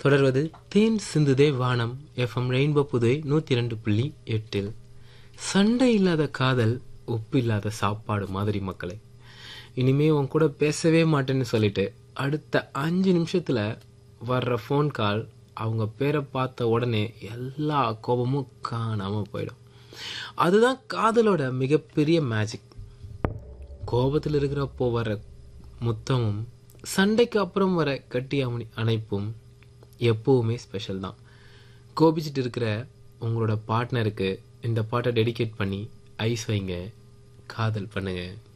தொடர்வது தேன் சிந்துதே வானம் எஃப்எம் ரெயின்போ புதுவை நூத்தி ரெண்டு புள்ளி எட்டில் சண்டை இல்லாத காதல் உப்பு இல்லாத சாப்பாடு மாதிரி மக்களை இனிமே உன் கூட பேசவே மாட்டேன்னு சொல்லிட்டு அடுத்த அஞ்சு நிமிஷத்துல வர்ற ஃபோன் கால் அவங்க பேரை பார்த்த உடனே எல்லா கோபமும் காணாம போயிடும் அதுதான் காதலோட மிகப்பெரிய மேஜிக் கோபத்தில் இருக்கிறப்போ வர முத்தமும் சண்டைக்கு அப்புறம் வர கட்டி அமணி அணைப்பும் எப்பவுமே ஸ்பெஷல் தான் கோபிச்சிட்டு இருக்கிற உங்களோட பார்ட்னருக்கு இந்த பாட்டை டெடிகேட் பண்ணி ஐஸ் வைங்க காதல் பண்ணுங்க